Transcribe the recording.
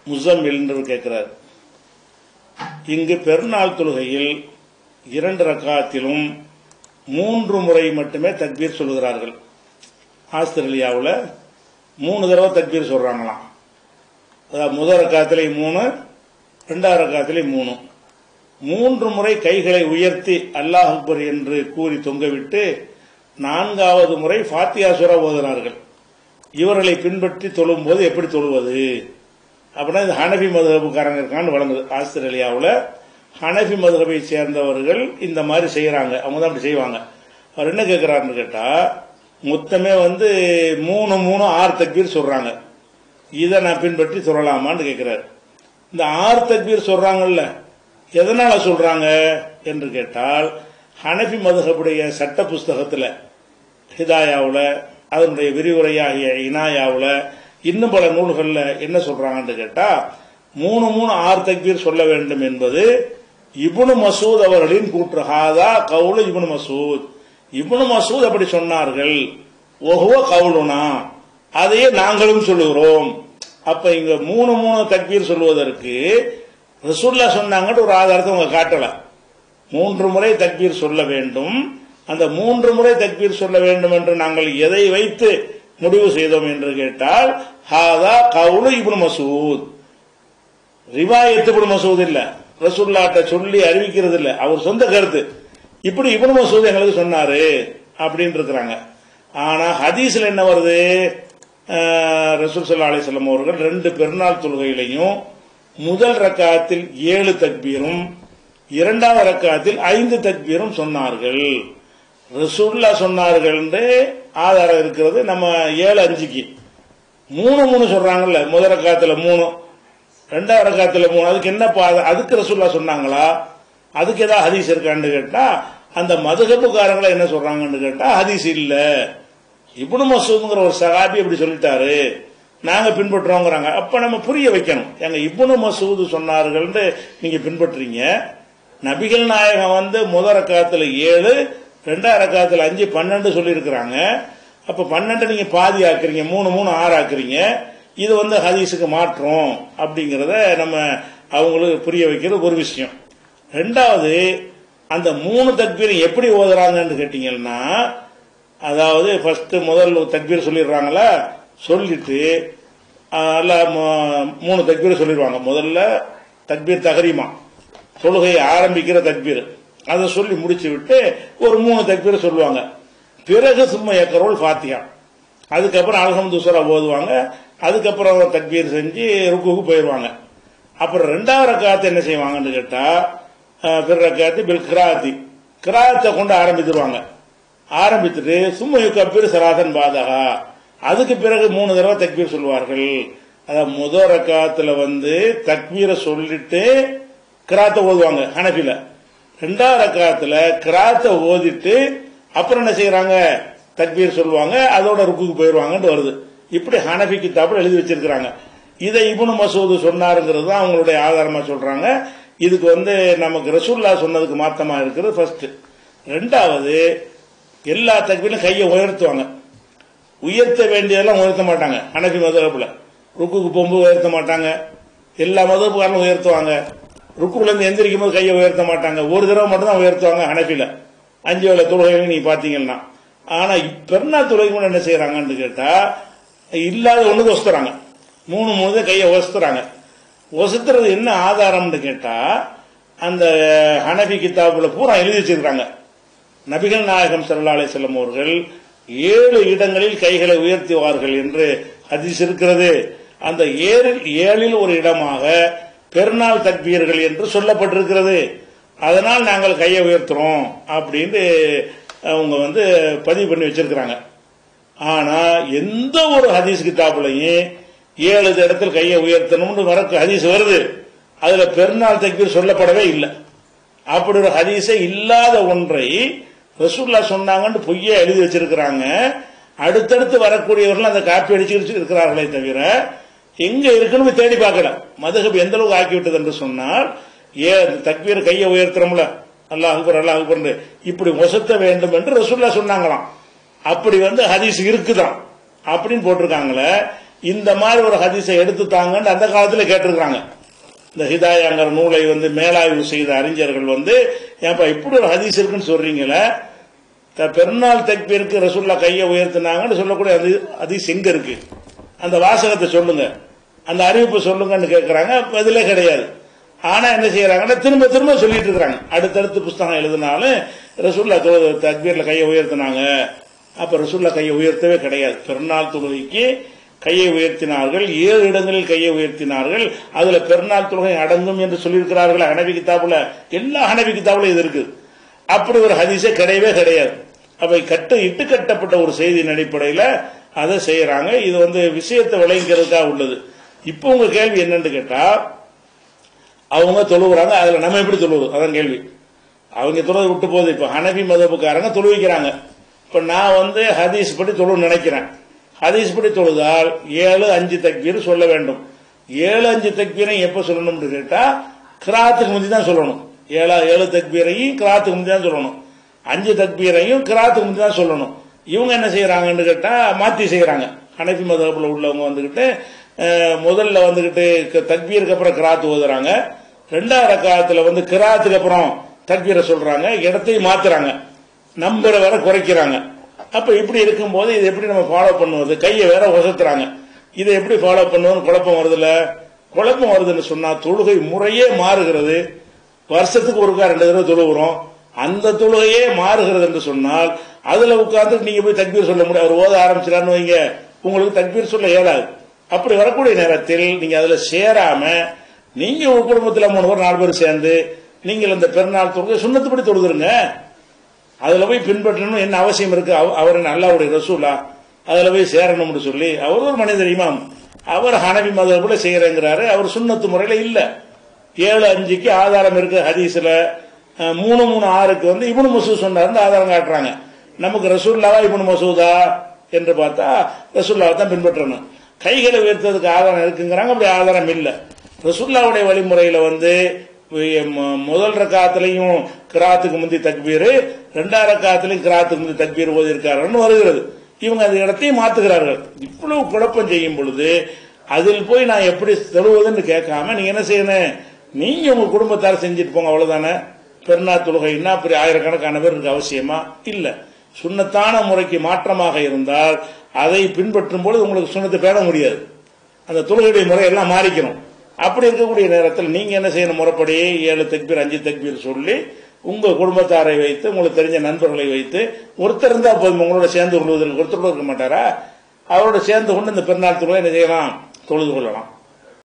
முசம்மில் என்று கேட்கிறார் இங்கு பெருநாள் தொழுகையில் இரண்டு ரக்காத்திலும் மூன்று முறை மட்டுமே தக்பீர் சொல்கிறார்கள் ஆஸ்திரேலியாவில் மூணு தடவை தக்பீர் சொல்றாங்களாம் அதாவது முதல் ரக்காத்திலே மூணு ரெண்டாவது ரக்காத்திலே மூணு மூன்று முறை கைகளை உயர்த்தி அல்லாஹ் அக்பர் என்று கூறி தொங்கவிட்டு நான்காவது முறை ஃபாத்தியா சூரா ஓதுகிறார்கள் இவர்களை பின்பற்றி தொழும்போது எப்படி தொழுவது அப்படின்னா இது ஹனபி மதுகபுக்காரங்க இருக்கான்னு வழங்குது ஆஸ்திரேலியாவில் ஹனபி மதுகபை சேர்ந்தவர்கள் இந்த மாதிரி செய்யறாங்க அவங்க தான் அப்படி செய்வாங்க அவர் என்ன கேட்கிறாருன்னு கேட்டா மொத்தமே வந்து மூணு மூணு ஆறு தக்பீர் சொல்றாங்க இதை நான் பின்பற்றி சொல்லலாமான்னு கேட்கிறாரு இந்த ஆறு தக்பீர் சொல்றாங்கல்ல எதனால சொல்றாங்க என்று கேட்டால் ஹனபி மதுகபுடைய சட்ட புஸ்தகத்தில் ஹிதாயாவில் அதனுடைய விரிவுரையாகிய இனாயாவில் இன்னும் பல நூல்களில் என்ன சொல்றாங்கன்னு கேட்டா மூணு மூணு ஆறு தக்பீர் சொல்ல வேண்டும் என்பது இப்னு மசூத் அவர்களின் கூற்று ஹாதா கவுலு இப்னு மசூத் இப்னு மசூத் அப்படி சொன்னார்கள் ஓஹோ கவுலுனா அதையே நாங்களும் சொல்லுகிறோம் அப்ப இங்க மூணு மூணு தக்பீர் சொல்வதற்கு ரசூல்லா சொன்னாங்கன்னு ஒரு ஆதாரத்தை உங்க காட்டல மூன்று முறை தக்பீர் சொல்ல வேண்டும் அந்த மூன்று முறை தக்பீர் சொல்ல வேண்டும் என்று நாங்கள் எதை வைத்து முடிவு செய்தோம் என்று கேட்டால் ஹாதா கவுலு இப்னு மசூத் ரிவாயத்து இப்னு மசூத் இல்ல ரசூல்லாட்ட சொல்லி அறிவிக்கிறது இல்ல அவர் சொந்த கருத்து இப்படி இப்னு மசூத் எங்களுக்கு சொன்னாரு அப்படின்னு இருக்கிறாங்க ஆனா ஹதீஸ்ல என்ன வருது அஹ், ரசூல் சல்லா அலிஸ்லாம் அவர்கள் ரெண்டு பெருநாள் தொழுகையிலையும் முதல் ரக்காத்தில் ஏழு தக்பீரும் இரண்டாவது ரக்காத்தில் ஐந்து தக்பீரும் சொன்னார்கள் ரசூல்லா சொன்னார்கள் என்று ஆதாரம் இருக்கிறது நம்ம ஏழு அஞ்சுக்கு மூணு மூணு சொல்றாங்கல்ல முதல் ரக்காத்துல மூணு ரெண்டாவது ரக்காத்துல மூணு அதுக்கு என்ன பா- அதுக்கு ரசூல்லா சொன்னாங்களா அதுக்கு ஏதாவது ஹதீஸ் இருக்கான்னு கேட்டா அந்த மதுகப்புக்காரங்களை என்ன சொல்றாங்கன்னு கேட்டா ஹதீஸ் இல்ல இப்னு மசூதுங்கிற ஒரு சகாபி அப்படி சொல்லிட்டாரு நாங்க பின்பற்றுறோங்கிறாங்க அப்ப நம்ம புரிய வைக்கணும் எங்க இப்னு மசூது சொன்னார்கள்னு நீங்க பின்பற்றுறீங்க நபிகள் நாயகம் வந்து முதல் ரக்காத்துல ஏழு ரெண்டாவது ரக்காத்துல அஞ்சு பன்னெண்டு சொல்லியிருக்கிறாங்க அப்ப பன்னெண்டு நீங்க பாதி ஆக்குறீங்க மூணு மூணு ஆறு ஆக்குறீங்க இது வந்து ஹதீஸுக்கு மாற்றம் அப்படிங்கறத நம்ம அவங்களுக்கு புரிய வைக்கிறது ஒரு விஷயம் ரெண்டாவது அந்த மூணு தக்பீர் எப்படி ஓதுறாங்கன்னு கேட்டீங்கன்னா அதாவது ஃபர்ஸ்ட் முதல் தக்பீர் சொல்லிடுறாங்களா சொல்லிட்டு அஹ், அல்ல மு- மூணு தக்பீர் சொல்லிடுவாங்க முதல்ல தக்பீர் தகரிமா தொழுகையை ஆரம்பிக்கிற தக்பீர் அதை சொல்லி முடிச்சு விட்டு ஒரு மூணு தக்பீர் சொல்லுவாங்க பிறகு சும்மா ஏக்கரோல் ஃபாத்தியா அதுக்கப்புறம் அல்ஹம்து சூரா ஓதுவாங்க அதுக்கப்புறம் தக்பீர் செஞ்சு ருக்குக்கு போயிடுவாங்க அப்புறம் ரெண்டாவது ரக்காத்து என்ன செய்வாங்கன்னு கேட்டா அஹ், பிற ரக்காத்து பில் கிராத்தி கிராத்தை கொண்டு ஆரம்பித்துருவாங்க ஆரம்பித்துட்டு சும்மா கப்பீர் சராதன் பாதகா அதுக்கு பிறகு மூணு தடவை தக்பீர் சொல்லுவார்கள் அதாவது முதல் ரக்காத்துல வந்து தக்பீரை சொல்லிட்டு கிராத்தை ஓதுவாங்க ஹனஃபில ரெண்டாவது ரக்காத்துல கிராத்தை ஓதிட்டு அப்புறம் என்ன செய்யறாங்க தக்பீர் சொல்லுவாங்க அதோட ருக்குக்கு போயிடுவாங்கன்னு வருது இப்படி ஹனஃபி கிதாபில் எழுதி வச்சிருக்கிறாங்க இதை இப்னு மசூது சொன்னாருங்கிறது தான் அவங்களுடைய ஆதாரமா சொல்றாங்க இதுக்கு வந்து நமக்கு ரசூல்லா சொன்னதுக்கு மாத்தமா இருக்கிறது ஃபர்ஸ்ட் ரெண்டாவது எல்லா தக்பீரும் கையை உயர்த்துவாங்க உயர்த்த வேண்டியதெல்லாம் உயர்த்த மாட்டாங்க ஹனஃபி மதுரப்புல ருக்குக்கு போகும்போது உயர்த்த மாட்டாங்க எல்லா மதுரப்புக்காரனும் உயர்த்துவாங்க ருக்குல இருந்து எந்திரிக்கும் போது கையை உயர்த்த மாட்டாங்க ஒரு தடவை மட்டும் தான் உயர்த்துவாங்க ஹனஃபில அஞ்சு வேளை தொழுகைகள் நீங்க பாத்தீங்கன்னா ஆனா பெருநா தொழுகை கூட என்ன செய்யறாங்கன்னு கேட்டா இல்லாத ஒண்ணுக்கு ஒசுத்துறாங்க மூணு மூணு தான் கையை ஒசுத்துறாங்க ஒசுத்துறது என்ன ஆதாரம்னு கேட்டா அந்த ஹனஃபி கிதாபுல பூரா எழுதி வச்சிருக்காங்க நபிகள் நாயகம் ஸல்லல்லாஹு அலைஹி வஸல்லம் அவர்கள் ஏழு இடங்களில் கைகளை உயர்த்துவார்கள் என்று ஹதீஸ் இருக்கிறது அந்த ஏழில் ஏழில் ஒரு இடமாக பெருநாள் தக்பீர்கள் என்று சொல்லப்பட்டிருக்கிறது அதனால் நாங்கள் கையை உயர்த்துறோம் அப்படின்னு அவங்க வந்து பதிவு பண்ணி வச்சிருக்கிறாங்க ஆனா எந்த ஒரு ஹதீஸ் கிதாபுலையும் ஏழு இடத்துல கையை உயர்த்தணும்னு வர ஹதீஸ் வருது அதுல பெருநாள் தக்பீர் சொல்லப்படவே இல்லை அப்படி ஒரு ஹதீஸே இல்லாத ஒன்றை ரசூல்லா சொன்னாங்கன்னு பொய்யா எழுதி வச்சிருக்கிறாங்க அடுத்தடுத்து வரக்கூடியவர்கள் அந்த காப்பி அடிச்சு இருக்கிறார்களே தவிர எங்க இருக்குன்னு போய் தேடி பார்க்கல மதுகப் எந்த அளவுக்கு ஆக்கி விட்டது என்று சொன்னால் ஏ தக்பீர் கையை உயர்த்துறோம்ல அல்லாஹ் அக்பர் அல்லாஹ் அக்பர் இப்படி ஒசத்த வேண்டும் என்று ரசூல்லா சொன்னாங்களாம் அப்படி வந்து ஹதீஸ் இருக்குதான் அப்படின்னு போட்டிருக்காங்களே இந்த மாதிரி ஒரு ஹதீஸை எடுத்து தாங்கன்னு அந்த காலத்துல கேட்டிருக்கிறாங்க இந்த ஹிதாயாங்கிற நூலை வந்து மேலாய்வு செய்த அறிஞர்கள் வந்து ஏன்பா இப்படி ஒரு ஹதீஸ் இருக்குன்னு சொல்றீங்களே த- பெருநாள் தக்பீருக்கு ரசூல்லா கையை உயர்த்தினாங்கன்னு சொல்லக்கூடிய அது ஹதீஸ் எங்க இருக்கு அந்த வாசகத்தை சொல்லுங்க அந்த அறிவிப்பு சொல்லுங்கன்னு கேட்கறாங்க பதிலே கிடையாது ஆனா என்ன செய்யறாங்கன்னா திரும்ப திரும்ப சொல்லிட்டு இருக்காங்க அடுத்தடுத்து புஸ்தகம் எழுதினாலும் ரசூல்லா தொழு- தக்பீர்ல கையை உயர்த்தினாங்க அப்ப ரசூல்லா கையை உயர்த்தவே கிடையாது பெருநாள் தொழுகைக்கு கையை உயர்த்தினார்கள் ஏழு இடங்களில் கையை உயர்த்தினார்கள் அதுல பெருநாள் தொழுகை அடங்கும் என்று சொல்லியிருக்கிறார்கள் ஹனபி கிதாபுல எல்லா ஹனபி கிதாபுல இது இருக்கு அப்படி ஒரு ஹதீஸே கிடையவே கிடையாது அவை கட்டு இட்டு கட்டப்பட்ட ஒரு செய்தியின் அடிப்படையில அதை செய்யறாங்க இது வந்து விஷயத்தை விளங்கிறதுக்காக உள்ளது இப்போ உங்க கேள்வி என்னன்னு கேட்டா அவங்க தொழுகிறாங்க அதுல நம்ம எப்படி தொழுவது அதான் கேள்வி அவங்க தொழுது விட்டு போகுது இப்ப ஹனபி மதப்புக்காரங்க தொழுவிக்கிறாங்க இப்ப நான் வந்து ஹதீஸ் படி தொழு நினைக்கிறேன் ஹதீஸ் படி தொழுதால் ஏழு அஞ்சு தக்பீர் சொல்ல வேண்டும் ஏழு அஞ்சு தக்பீரை எப்ப சொல்லணும்னு கேட்டா கிராத்துக்கு முந்தி தான் சொல்லணும் ஏழா ஏழு தக்பீரையும் கிராத்துக்கு முந்தி தான் சொல்லணும் அஞ்சு தக்பீரையும் கிராத்துக்கு முந்தி தான் சொல்லணும் இவங்க என்ன செய்யறாங்கன்னு கேட்டா மாத்தி செய்யறாங்க ஹனபி மதப்புல உள்ளவங்க வந்துகிட்டு அஹ், முதல்ல வந்துகிட்டு க- தக்பீருக்கு அப்புறம் கிராத்து ஓதுறாங்க ரெண்டாவது ரக்காத்துல வந்து கிராத்துக்கு அப்புறம் தக்பீரை சொல்றாங்க இடத்தையும் மாத்துறாங்க நம்பரை வேற குறைக்கிறாங்க அப்ப இப்படி இருக்கும்போது இது எப்படி நம்ம ஃபாலோ பண்ணுவது கையை வேற உசத்துறாங்க இதை எப்படி ஃபாலோ பண்ணுவோம்னு குழப்பம் வருதுல்ல குழப்பம் வருதுன்னு சொன்னா தொழுகை முறையே மாறுகிறது வருஷத்துக்கு ஒருக்கா ரெண்டு தடவை தொழுகிறோம் அந்த தொழுகையே மாறுகிறது என்று சொன்னால் அதுல உட்கார்ந்து நீங்க போய் தக்பீர் சொல்ல முடியாது அவர் ஓத ஆரம்பிச்சிடான்னு வைங்க உங்களுக்கு தக்பீர் சொல்ல இயலாது அப்படி வரக்கூடிய நேரத்தில் நீங்க அதுல சேராம நீங்க உங்க குடும்பத்துல மூணு பேர் நாலு பேர் சேர்ந்து நீங்கள் இந்த பெருநாள் தொழுகை சுண்ணத்துப்படி தொழுதுருங்க அதுல போய் பின்பற்றணும் என்ன அவசியம் இருக்கு அவ- அவர் என்ன அல்லாவுடைய ரசூலா அதுல போய் சேரணும்னு சொல்லி அவர் ஒரு மனிதர் இமாம் அவர் ஹனபி மதம் கூட செய்யறேங்கிறாரு அவர் சுண்ணத்து முறையில இல்ல ஏழு அஞ்சுக்கு ஆதாரம் இருக்கு ஹதீஸ்ல அஹ், மூணு மூணு ஆறுக்கு வந்து இப்னு மசூத் சொன்னாருன்னு ஆதாரம் காட்டுறாங்க நமக்கு ரசூல்லாவா இப்னு மசூதா என்று பார்த்தா ரசூல்லாவை தான் பின்பற்றணும் கைகளை உயர்த்ததுக்கு ஆதாரம் இருக்குங்கிறாங்க அப்படி ஆதாரம் இல்ல ரசூல்லாவுடைய வழிமுறையில வந்து ம- முதல் ரக்காத்துலயும் கிராத்துக்கு முந்தி தக்பீர் ரெண்டாவது ரக்காத்துலயும் கிராத்துக்கு முந்தி தக்பீர் ஓதி இருக்காருன்னு வருகிறது இவங்க அந்த இடத்தையும் மாத்துகிறார்கள் இவ்வளவு குழப்பம் செய்யும் பொழுது அதில் போய் நான் எப்படி தொழுவதுன்னு கேட்காம நீங்க என்ன செய்யணும் நீங்க உங்க குடும்பத்தார் செஞ்சுட்டு போங்க அவ்வளவுதானே பெருநாள் தொழுகைன்னா அப்படி ஆயிரக்கணக்கான பேர் இருக்க அவசியமா இல்ல சுண்ணத்தான முறைக்கு மாற்றமாக இருந்தால் அதை பின்பற்றும் பொழுது உங்களுக்கு சுண்ணத்தை பேண முடியாது அந்த தொழுகையுடைய முறை எல்லாம் மாறிக்கணும் அப்படி இருக்கக்கூடிய நேரத்தில் நீங்க என்ன செய்யணும் முறைப்படி ஏழு தக்பீர் அஞ்சு தக்பீர் சொல்லி உங்க குடும்பத்தாரை வைத்து உங்களுக்கு தெரிஞ்ச நண்பர்களை வைத்து ஒருத்தர் இருந்தா போதும் உங்களோட சேர்ந்து கொள்வதற்கு ஒருத்தர் கூட இருக்க மாட்டாரா அவரோட சேர்ந்து கொண்டு இந்த பெருநாள் தொழுகை என்ன செய்யலாம் தொழுது கொள்ளலாம்